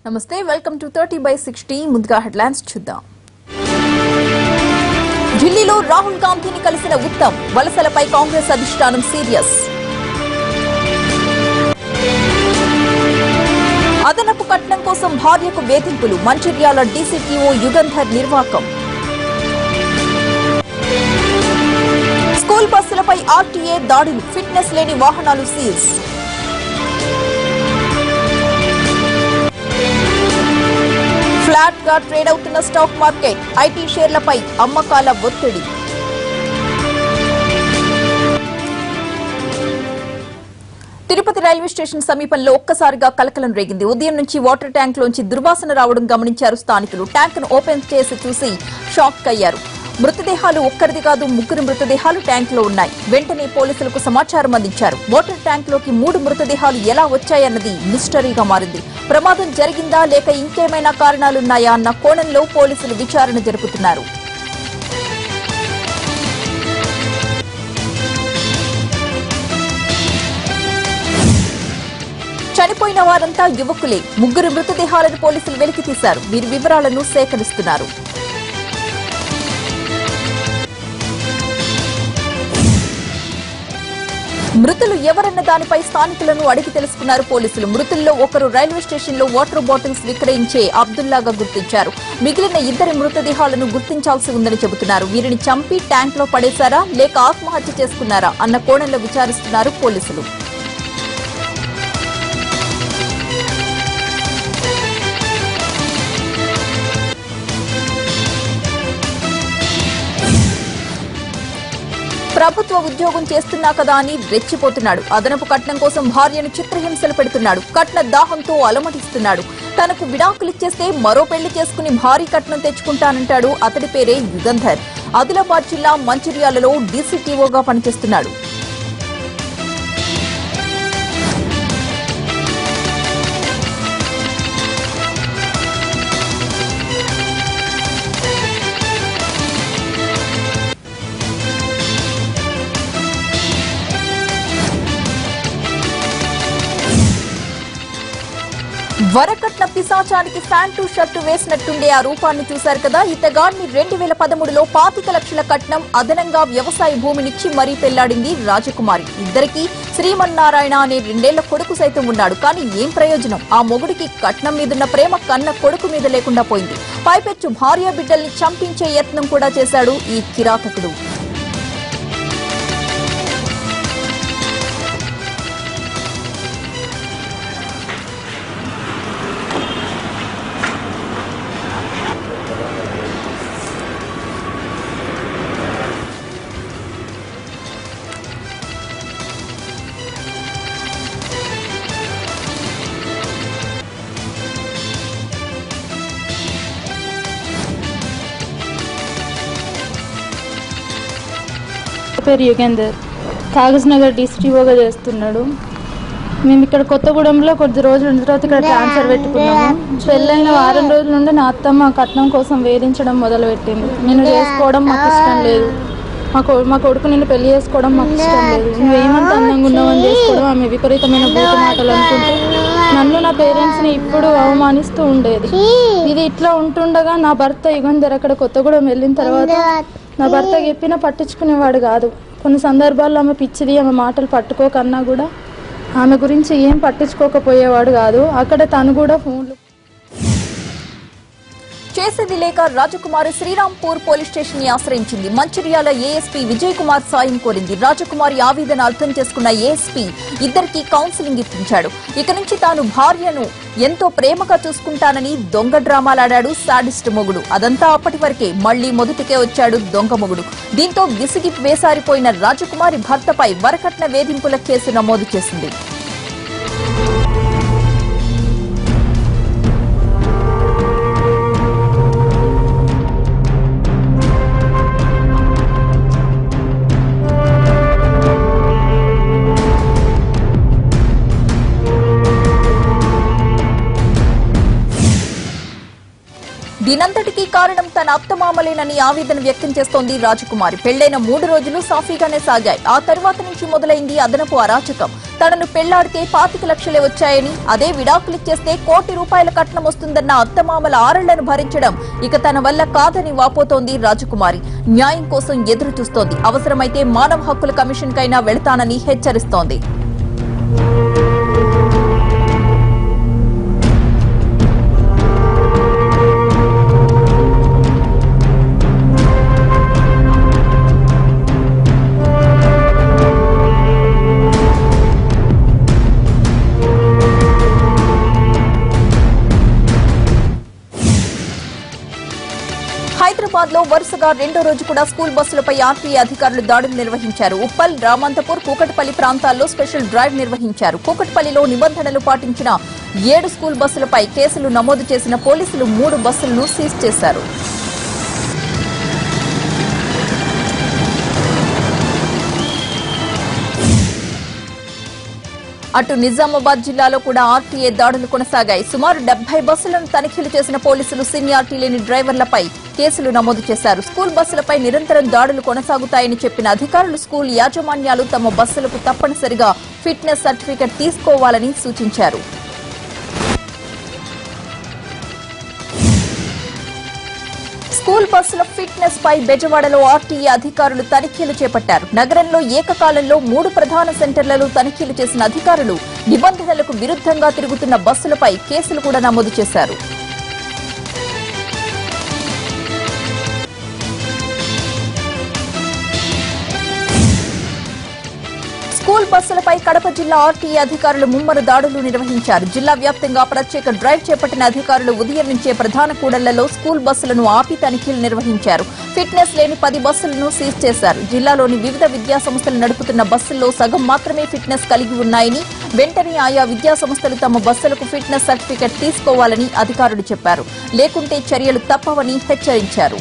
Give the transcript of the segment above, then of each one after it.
నమస్తే welcome to thirty by sixty ముందుగా headlines చూద్దాం ఢిల్లీలో రాహుల్ గాంధీని కలిసిన ఉత్తమ్ వలసలపై కాంగ్రెస్ అధిష్టానం సీరియస్ అదనపు కట్నం కోసం భార్యకు వేధింపులు మంచిర్యాల డీసీటీఓ యుగంధర్ నిర్వాకం స్కూల్ బస్సులపై ఆర్టీఏ దాడులు ఫిట్నెస్ లేని వాహనాలు సీజ్ ఫ్లాట్ గా ట్రేడ్ అవుతున్న స్టాక్ మార్కెట్ ఐటీ షేర్లపై అమ్మకాల ఒత్తిడి తిరుపతి రైల్వే స్టేషన్ సమీపంలో ఒక్కసారిగా కలకలం రేగింది ఉదయం నుంచి వాటర్ ట్యాంక్ లోంచి దుర్వాసన రావడం గమనించారు స్థానికులు ట్యాంక్ ను ఓపెన్ చేసి చూసి షాక్ అయ్యారు మృతదేహాలు ఒక్కరిది కాదు ముగ్గురు మృతదేహాలు ట్యాంక్ లో ఉన్నాయి వెంటనే పోలీసులకు సమాచారం అందించారు వాటర్ ట్యాంక్ లోకి మూడు మృతదేహాలు ఎలా వచ్చాయన్నది మిస్టరీగా మారింది ప్రమాదం జరిగిందా లేక ఇంకేమైనా కారణాలున్నాయా అన్న కోణంలో పోలీసులు విచారణ జరుపుతున్నారు చనిపోయిన వారంతా యువకులే ముగ్గురు మృతదేహాలను పోలీసులు వెలికి తీశారు వీరి వివరాలను సేకరిస్తున్నారు మృతులు ఎవరన్న దానిపై స్థానికులను అడిగి తెలుసుకున్నారు పోలీసులు మృతుల్లో ఒకరు రైల్వే స్టేషన్ లో వాటర్ బాటిల్స్ విక్రయించే అబ్దుల్లాగా గుర్తించారు మిగిలిన ఇద్దరి మృతదేహాలను గుర్తించాల్సి ఉందని చెబుతున్నారు వీరిని చంపి ట్యాంక్ లో పడేశారా లేక ఆత్మహత్య చేసుకున్నారా అన్న కోణంలో విచారిస్తున్నారు పోలీసులు ప్రభుత్వ ఉద్యోగం చేస్తున్నా కదా అని రెచ్చిపోతున్నాడు అదనపు కట్నం కోసం భార్యను చిత్రహింసలు పెడుతున్నాడు కట్న దాహంతో అలమటిస్తున్నాడు తనకు విడాకులిచ్చేస్తే మరో పెళ్లి చేసుకుని భారీ కట్నం తెచ్చుకుంటానంటాడు అతడి పేరే యుగంధర్ ఆదిలాబాద్ జిల్లా మంచిర్యాలలో డీసీటీఓగా పనిచేస్తున్నాడు వరకట్న పిశాచానికి ప్యాంటు షర్టు వేసినట్టుండే ఆ రూపాన్ని చూశారు కదా ఇతగాడిని రెండు వేల పదమూడులో పాతిక లక్షల కట్నం అదనంగా వ్యవసాయ భూమినిచ్చి మరీ పెళ్లాడింది రాజకుమారి ఇద్దరికి శ్రీమన్నారాయణ అనే రెండేళ్ల కొడుకు సైతం ఉన్నాడు కానీ ఏం ప్రయోజనం ఆ మొగుడికి కట్నం మీదున్న ప్రేమ కన్న కొడుకు మీద లేకుండా పోయింది పైపెచ్చు భార్య బిడ్డల్ని చంపించే యత్నం కూడా చేశాడు ఈ కిరాతకుడు పేరు యుగేందర్ కాగజ్ నగర్ డిస్ట్రిక్ట్గా చేస్తున్నాడు మేము ఇక్కడ కొత్తగూడెంలో కొద్ది రోజులు ఉన్న తర్వాత ఇక్కడ ట్రాన్స్ఫర్ పెట్టుకున్నాము పెళ్ళైన వారం రోజుల నుండి నా అత్తమ్మ కట్నం కోసం వేధించడం మొదలుపెట్టింది నేను చేసుకోవడం మాకు ఇష్టం లేదు మా కొ మా కొడుకు నిన్ను పెళ్లి చేసుకోవడం మాకు ఇష్టం లేదు నువ్వేమంత అందంగా ఉన్నావని చేసుకోవడం ఆమె విపరీతమైన బూతు మాటలు అనుకుంటూ నన్ను నా పేరెంట్స్ని ఇప్పుడు అవమానిస్తూ ఉండేది ఇది ఇట్లా ఉంటుండగా నా భర్త యుగంధర్ అక్కడ కొత్తగూడెం వెళ్ళిన తర్వాత నా భర్త చెప్పినా పట్టించుకునేవాడు కాదు కొన్ని సందర్భాల్లో ఆమె పిచ్చిది ఆమె మాటలు పట్టుకోకన్నా కూడా ఆమె గురించి ఏం పట్టించుకోకపోయేవాడు కాదు అక్కడ తను కూడా ఫోన్లు చేసేది లేక రాజకుమారి శ్రీరాంపూర్ పోలీస్ స్టేషన్ ని ఆశ్రయించింది మంచిర్యాల ఏఎస్పీ విజయ్ కుమార్ సాయం కోరింది రాజకుమారి ఆవేదన అర్థం చేసుకున్న ఏఎస్పీ ఇద్దరికి కౌన్సిలింగ్ ఇప్పించాడు ఇక నుంచి తాను భార్యను ఎంతో ప్రేమగా చూసుకుంటానని దొంగ డ్రామాలాడాడు సాడిస్ట్ మొగుడు అదంతా అప్పటి వరకే మళ్లీ మొదటికే వచ్చాడు దొంగ మొగుడు దీంతో విసిగి వేసారిపోయిన రాజకుమారి భర్తపై వరకట్న వేధింపుల కేసు నమోదు చేసింది దీనంతటికీ కారణం తన అత్తమామలేనని ఆవేదన వ్యక్తం చేస్తోంది రాజకుమారి పెళ్లైన మూడు రోజులు సాఫీగానే సాగాయి ఆ తర్వాత నుంచి మొదలైంది అదనపు అరాచకం తనను పెళ్లాడితే పాతిక లక్షలే వచ్చాయని అదే విడాకులిచ్చేస్తే కోటి రూపాయల కట్నం వస్తుందన్న అత్తమామల ఆరళ్లను భరించడం ఇక తన వల్ల కాదని వాపోతోంది రాజకుమారి న్యాయం కోసం ఎదురు చూస్తోంది అవసరమైతే మానవ హక్కుల కమిషన్ కైనా వెళతానని హెచ్చరిస్తోంది హైదరాబాద్ లో వరుసగా రెండో రోజు కూడా స్కూల్ బస్సులపై ఆర్టీఏ అధికారులు దాడులు నిర్వహించారు ఉప్పల్ రామంతపూర్ కూకట్పల్లి ప్రాంతాల్లో స్పెషల్ డ్రైవ్ నిర్వహించారు కూకట్పల్లిలో నిబంధనలు పాటించిన ఏడు స్కూల్ బస్సులపై కేసులు నమోదు చేసిన పోలీసులు మూడు బస్సులను సీజ్ చేశారు అటు నిజామాబాద్ జిల్లాలో కూడా ఆర్టీఏ దాడులు కొనసాగాయి సుమారు డెబ్బై బస్సులను తనిఖీలు చేసిన పోలీసులు సీనియారిటీ లేని డ్రైవర్లపై కేసులు నమోదు చేశారు స్కూల్ బస్సులపై నిరంతరం దాడులు కొనసాగుతాయని చెప్పిన అధికారులు స్కూల్ యాజమాన్యాలు తమ బస్సులకు తప్పనిసరిగా ఫిట్నెస్ సర్టిఫికెట్ తీసుకోవాలని సూచించారు స్కూల్ బస్సుల ఫిట్నెస్ పై బెజవాడలో ఆర్టీఏ అధికారులు తనిఖీలు చేపట్టారు నగరంలో ఏకకాలంలో మూడు ప్రధాన సెంటర్లలో తనిఖీలు చేసిన అధికారులు నిబంధనలకు విరుద్ధంగా తిరుగుతున్న బస్సులపై కేసులు కూడా నమోదు చేశారు స్కూల్ బస్సులపై కడప జిల్లా ఆర్టీఏ అధికారులు ముమ్మరు దాడులు నిర్వహించారు జిల్లా వ్యాప్తంగా ప్రత్యేక డ్రైవ్ చేపట్టిన అధికారులు ఉదయం నుంచే ప్రధాన కూడళ్లలో స్కూల్ బస్సులను ఆపి తనిఖీలు నిర్వహించారు ఫిట్నెస్ లేని పది బస్సులను సీజ్ చేశారు జిల్లాలోని వివిధ విద్యా సంస్థలు నడుపుతున్న బస్సుల్లో సగం మాత్రమే ఫిట్నెస్ కలిగి ఉన్నాయని వెంటనే ఆయా విద్యా సంస్థలు తమ బస్సులకు ఫిట్నెస్ సర్టిఫికెట్ తీసుకోవాలని అధికారులు చెప్పారు లేకుంటే చర్యలు తప్పవని హెచ్చరించారు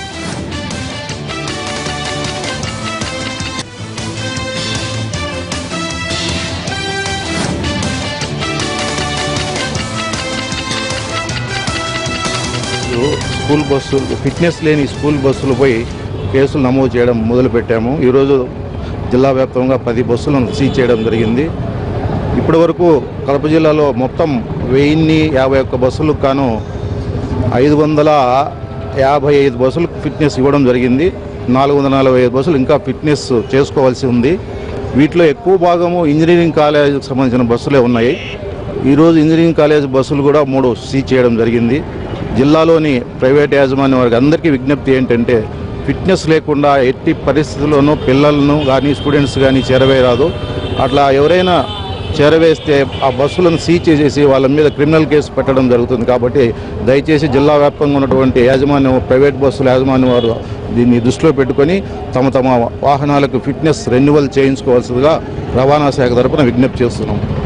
స్కూల్ బస్సు ఫిట్నెస్ లేని స్కూల్ బస్సులపై కేసులు నమోదు చేయడం మొదలుపెట్టాము ఈరోజు జిల్లా వ్యాప్తంగా పది బస్సులను సీజ్ చేయడం జరిగింది ఇప్పటి వరకు కడప జిల్లాలో మొత్తం వెయ్యిన్ని యాభై ఒక్క బస్సులకు గాను ఐదు వందల యాభై ఐదు బస్సులకు ఫిట్నెస్ ఇవ్వడం జరిగింది నాలుగు వందల నలభై ఐదు బస్సులు ఇంకా ఫిట్నెస్ చేసుకోవాల్సి ఉంది వీటిలో ఎక్కువ భాగము ఇంజనీరింగ్ కాలేజీకి సంబంధించిన బస్సులే ఉన్నాయి ఈరోజు ఇంజనీరింగ్ కాలేజ్ బస్సులు కూడా మూడు సీజ్ చేయడం జరిగింది జిల్లాలోని ప్రైవేట్ యాజమాన్యం వారికి అందరికీ విజ్ఞప్తి ఏంటంటే ఫిట్నెస్ లేకుండా ఎట్టి పరిస్థితుల్లోనూ పిల్లలను కానీ స్టూడెంట్స్ కానీ చేరవేయరాదు అట్లా ఎవరైనా చేరవేస్తే ఆ బస్సులను సీజ్ చేసేసి వాళ్ళ మీద క్రిమినల్ కేసు పెట్టడం జరుగుతుంది కాబట్టి దయచేసి జిల్లా వ్యాప్తంగా ఉన్నటువంటి యాజమాన్యం ప్రైవేట్ బస్సుల యాజమాన్యం వారు దీన్ని దృష్టిలో పెట్టుకొని తమ తమ వాహనాలకు ఫిట్నెస్ రెన్యువల్ చేయించుకోవాల్సిందిగా రవాణా శాఖ తరపున విజ్ఞప్తి చేస్తున్నాం